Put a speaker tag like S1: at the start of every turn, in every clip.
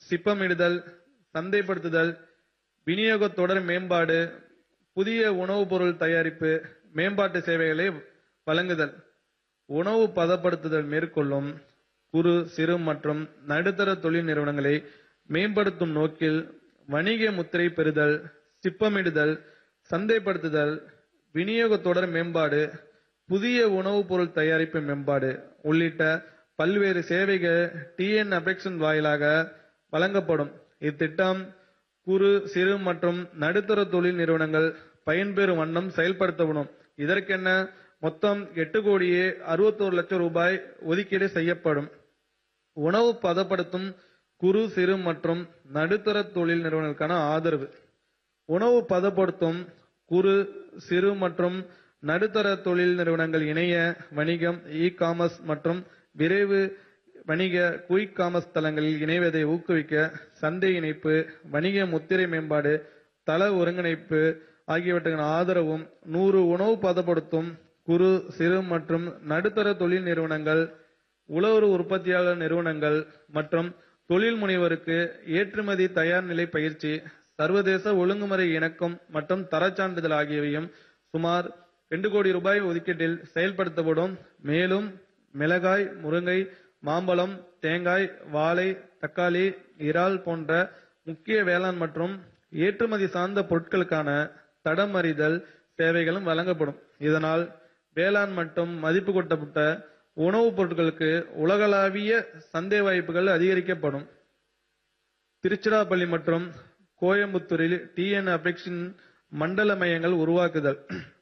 S1: சிப்பமிடுதல் சந்தைப்படுத்துதல் விநியோக தொடர் மேம்பாடு புதிய உணவுப் பொருள் தயாரிப்பு மேம்பாட்டு சேவைகளை வழங்குதல் உணவு பதப்படுத்துதல் மேற்கொள்ளும் குறு சிறு மற்றும் நடுத்தர தொழில் நிறுவனங்களை மேம்படுத்தும் நோக்கில் வணிக முத்திரை பெறுதல் சிப்பமிடுதல் சந்தைப்படுத்துதல் விநியோக தொடர் மேம்பாடு புதிய உணவுப் பொருள் தயாரிப்பு மேம்பாடு உள்ளிட்ட பல்வேறு சேவைகள் டிஎன் அபெக்ஷன் வாயிலாக வழங்கப்படும் இத்திட்டம் குறு சிறு மற்றும் நடுத்தர தொழில் நிறுவனங்கள் பயன்பெறும் வண்ணம் செயல்படுத்தப்படும் இதற்கென மொத்தம் எட்டு கோடியே அறுபத்தோரு லட்சம் ரூபாய் ஒதுக்கீடு செய்யப்படும் உணவு பதப்படுத்தும் குறு சிறு மற்றும் நடுத்தர தொழில் நிறுவனங்களுக்கான ஆதரவு உணவு பதப்படுத்தும் குறு சிறு மற்றும் நடுத்தர தொழில் நிறுவனங்கள் இணைய வணிகம் இ காமர்ஸ் மற்றும் விரைவு வணிக குயிக் காமர்ஸ் தளங்களில் இணைவதை ஊக்குவிக்க சந்தை இணைப்பு வணிக முத்திரை மேம்பாடு தள ஒருங்கிணைப்பு ஆகியவற்றுக்கான ஆதரவும் நூறு உணவு பதப்படுத்தும் குறு சிறு மற்றும் நடுத்தர தொழில் நிறுவனங்கள் உழவர் உற்பத்தியாளர் நிறுவனங்கள் மற்றும் தொழில் முனைவருக்கு ஏற்றுமதி தயார் நிலை பயிற்சி சர்வதேச ஒழுங்குமுறை இணக்கம் மற்றும் தரச்சான்றிதழ் ஆகியவையும் சுமார் ரெண்டு கோடி ரூபாய் ஒதுக்கீட்டில் செயல்படுத்தப்படும் மேலும் மிளகாய் முருங்கை மாம்பழம் தேங்காய் வாழை தக்காளி இறால் போன்ற முக்கிய வேளாண் மற்றும் ஏற்றுமதி சார்ந்த பொருட்களுக்கான தடமறிதல் சேவைகளும் வழங்கப்படும் இதனால் வேளாண் மற்றும் மதிப்பு கூட்டப்பட்ட உணவுப் பொருட்களுக்கு உலகளாவிய சந்தை வாய்ப்புகள் அதிகரிக்கப்படும் திருச்சிராப்பள்ளி மற்றும் கோயம்புத்தூரில் டிஎன் அபெக்ஷன் மண்டல மையங்கள் உருவாக்குதல்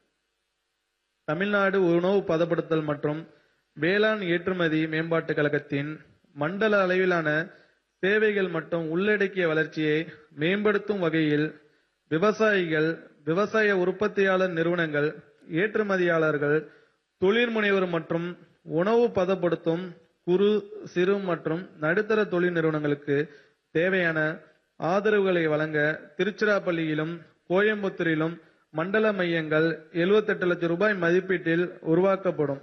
S1: தமிழ்நாடு உணவு பதப்படுத்தல் மற்றும் வேளாண் ஏற்றுமதி மேம்பாட்டுக் கழகத்தின் மண்டல அளவிலான சேவைகள் மற்றும் உள்ளடக்கிய வளர்ச்சியை மேம்படுத்தும் வகையில் விவசாயிகள் விவசாய உற்பத்தியாளர் நிறுவனங்கள் ஏற்றுமதியாளர்கள் தொழில் முனைவர் மற்றும் உணவு பதப்படுத்தும் குறு சிறு மற்றும் நடுத்தர தொழில் நிறுவனங்களுக்கு தேவையான ஆதரவுகளை வழங்க திருச்சிராப்பள்ளியிலும் கோயம்புத்தூரிலும் மண்டல மையங்கள் 78 லட்சம் ரூபாய் மதிப்பீட்டில் உருவாக்கப்படும்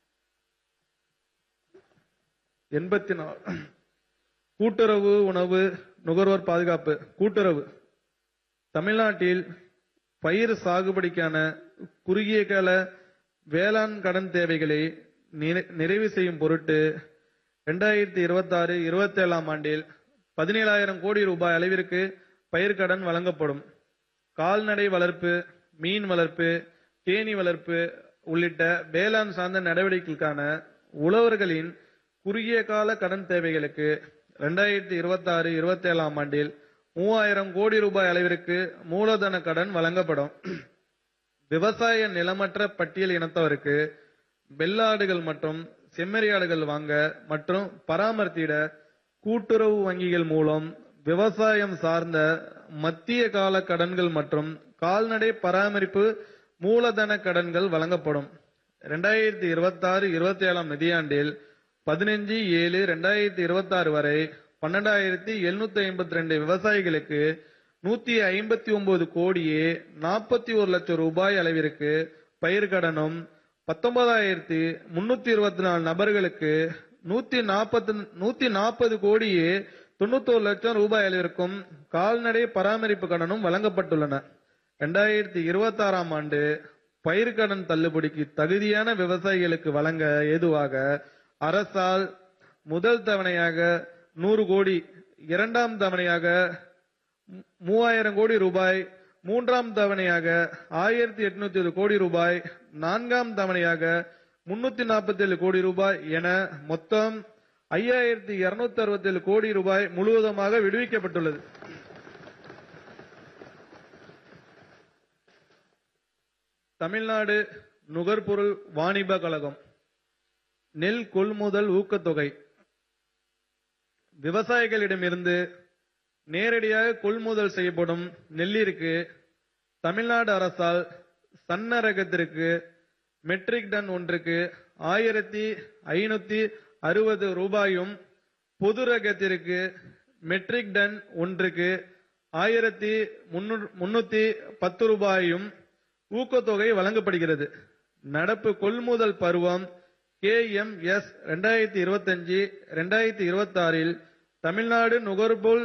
S1: எண்பத்தி நாலு கூட்டுறவு உணவு நுகர்வோர் பாதுகாப்பு கூட்டுறவு தமிழ்நாட்டில் பயிர் சாகுபடிக்கான குறுகிய கால வேளாண் கடன் தேவைகளை நிறை- நிறைவு செய்யும் பொருட்டு இரண்டாயிரத்தி இருபத்தி ஆறு இருபத்தி ஏழாம் ஆண்டில் பதினேழாயிரம் கோடி ரூபாய் அளவிற்கு பயிர்க்கடன் வழங்கப்படும் கால்நடை வளர்ப்பு மீன் வளர்ப்பு தேனீ வளர்ப்பு உள்ளிட்ட வேளாண் சார்ந்த நடவடிக்கைகளுக்கான உழவர்களின் குறுகிய கால கடன் தேவைகளுக்கு இரண்டாயிரத்தி இருபத்தி ஆறு இருபத்தி ஏழாம் ஆண்டில் மூவாயிரம் கோடி ரூபாய் அளவிற்கு மூலதன கடன் வழங்கப்படும் விவசாய நிலமற்ற பட்டியல் இனத்தவருக்கு வெள்ளாடுகள் மற்றும் செம்மறியாடுகள் வாங்க மற்றும் பராமரித்திட கூட்டுறவு வங்கிகள் மூலம் விவசாயம் சார்ந்த மத்திய கால கடன்கள் மற்றும் கால்நடை பராமரிப்பு மூலதன கடன்கள் வழங்கப்படும் இரண்டாயிரத்தி இருபத்தி ஆறு இருபத்தி ஏழாம் நிதியாண்டில் பதினஞ்சு ஏழு ரெண்டாயிரத்தி இருபத்தி ஆறு வரை பன்னெண்டாயிரத்தி எழுநூத்தி ஐம்பத்தி ரெண்டு விவசாயிகளுக்கு நூத்தி ஐம்பத்தி ஒன்பது கோடியே நாற்பத்தி ஒரு லட்சம் ரூபாய் அளவிற்கு பயிர்க்கடனும் பத்தொன்பதாயிரத்தி முன்னூத்தி இருபத்தி நாலு நபர்களுக்கு நூத்தி நாற்பத்தி நூத்தி நாற்பது கோடியே தொண்ணூத்தோரு லட்சம் ரூபாய் அளவிற்கும் கால்நடை பராமரிப்பு கடனும் வழங்கப்பட்டுள்ளன இரண்டாயிரத்தி இருபத்தி ஆறாம் ஆண்டு பயிர்க்கடன் தள்ளுபடிக்கு தகுதியான விவசாயிகளுக்கு வழங்க ஏதுவாக அரசால் முதல் தவணையாக நூறு கோடி இரண்டாம் தவணையாக மூ- மூவாயிரம் கோடி ரூபாய் மூன்றாம் தவணையாக ஆயிரத்தி எட்நூத்தி ஏழு கோடி ரூபாய் நான்காம் தவணையாக முன்னூத்தி நாற்பத்தி ஏழு கோடி ரூபாய் என மொத்தம் ஐயாயிரத்தி இருநூத்தி அறுபத்தி ஏழு கோடி ரூபாய் முழுவதுமாக விடுவிக்கப்பட்டுள்ளது தமிழ்நாடு நுகர்பொருள் வாணிப கழகம் நெல் கொள்முதல் ஊக்கத்தொகை விவசாயிகளிடமிருந்து நேரடியாக கொள்முதல் செய்யப்படும் நெல்லிற்கு தமிழ்நாடு அரசால் சன்ன ரகத்திற்கு மெட்ரிக் டன் ஒன்றுக்கு ஆயிரத்தி ஐநூத்தி அறுபது ரூபாயும் பொது ரகத்திற்கு மெட்ரிக் டன் ஒன்றுக்கு ஆயிரத்தி முன்னூத்தி பத்து ரூபாயும் ஊக்கத்தொகை வழங்கப்படுகிறது நடப்பு கொள்முதல் பருவம் கேஎம்எஸ் ரெண்டாயிரத்தி இருபத்தஞ்சு ரெண்டாயிரத்தி இருபத்தி ஆறில் தமிழ்நாடு நுகர்பொருள்